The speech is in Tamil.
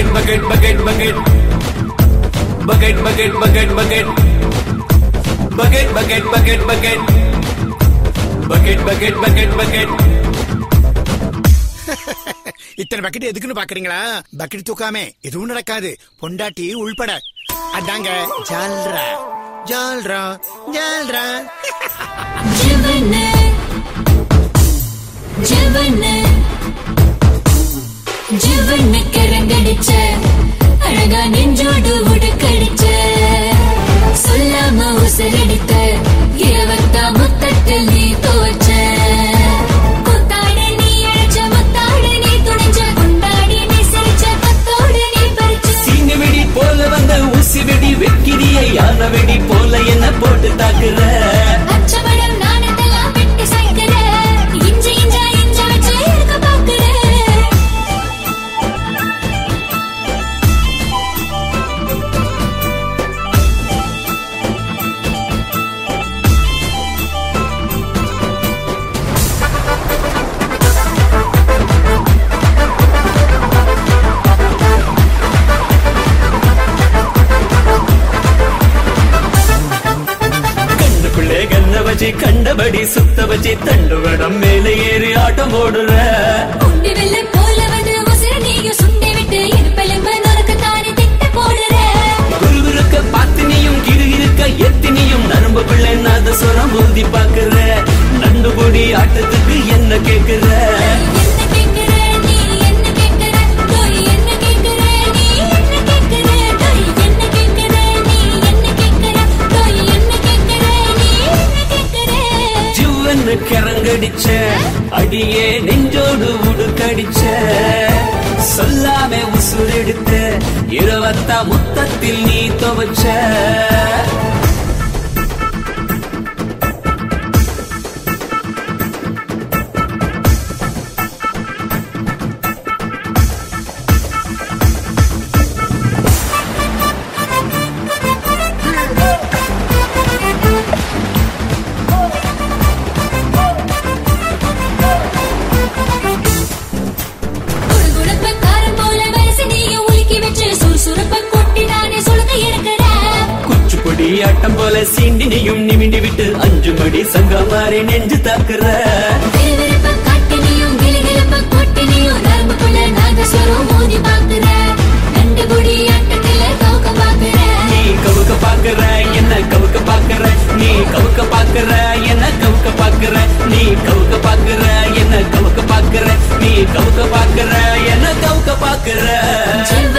bucket, bucket, bucket, bucket. Bucket, bucket, bucket, bucket. Bucket, bucket, bucket, bucket. Bucket, bucket, bucket, bucket. இத்தனை பக்கெட் எதுக்குன்னு பாக்குறீங்களா பக்கெட் தூக்காம எதுவும் நடக்காது பொண்டாட்டி உள்பட அதாங்க ஜால்ரா ஜால்ரா ஜால்ரா ஜீவனே ஜீவனே ஜீவனு கரங்கடிச்ச அழகா நெஞ்சோடு உடுக்கடிச்ச சொல்லாம உசரடித்த இரவத்தா முத்தட்டில் நீ துவச்ச கூத்தாட நீ அழைச்ச முத்தாட நீ துணிஞ்ச கொண்டாடி நீ சிரிச்ச கத்தோடு நீ பறிச்ச சீனி வெடி போல வந்த ஊசி வெடி வெக்கிரிய யான வெடி போல என்ன போட்டு தாக்குற அச்சமடம் நாணத்தெல்லாம் வெட்டி சாய்க்கிற இஞ்சி இஞ்சா இஞ்ச வச்சு இருக்க பாக்குற கண்ணு பிள்ளை கண்ண வச்சு கண்டபடி சுத்த வச்சு தண்டுவடம் மேலே ஏறி ஆட்டம் போடுற உண்டி வெள்ளை போல வந்து உசிர நீயும் சுண்டி விட்டு இருப்பெலும்பு நொறுக்கு தானே திட்ட போடுற குருவிருக்க பாத்தினியும் கிருகிருக்க எத்தினியும் நரம்பு பிள்ளை நாதஸ்வரம் ஊதி பாக்குற நண்டு பொடி ஆட்டத்துக்கு என்ன கேக்குற என்ன கேக்குற நீ என்ன கேக்குற டோய் என்ன கேக்குற நீ என்ன கேக்குற டோய் என்ன கேக்குற நீ என்ன கேக்குற டோய் என்ன கேக்குற நீ என்ன கேக்குற ஜிவ்வன்னு கரங்கடிச்ச அடியே நெஞ்சோடு உடுக்கடிச்ச சொல்லாம உசுரெடுத்த இருவத்தா முத்தத்தில் நீ துவச்ச குடுகுடுப்ப காரம் போல வயசு நீயும் உலுக்கி வச்சு சுறுசுறுப்ப கொட்டி நானே சுளுக்க எடுக்கிற குச்சிப்புடி ஆட்டம் போல சீண்டினியும் நிமிண்டி விட்டு அஞ்சு மடி சங்க மாறி நெஞ்சு தாக்குற விறுவிறுப்ப காட்டினியும் கிளுகிளுப்ப கொட்டினியும் நரம்புக்குள்ள நாதஸ்வரம் மோதி பாக்குற ரெண்டு பொடி ஆட்டத்துல கவுக்க பாக்குற நீ கவுக்க பாக்குற என்ன கவுக்க பாக்குற நீ கவுக்க பாக்குற என்ன கவுக்க பாக்குற நீ கவுக்க பாக்குற என்ன கவுக்க பாக்குற நீ கவுக்க பாக்குற என்ன கவுக்க பாக்குற ஜீவ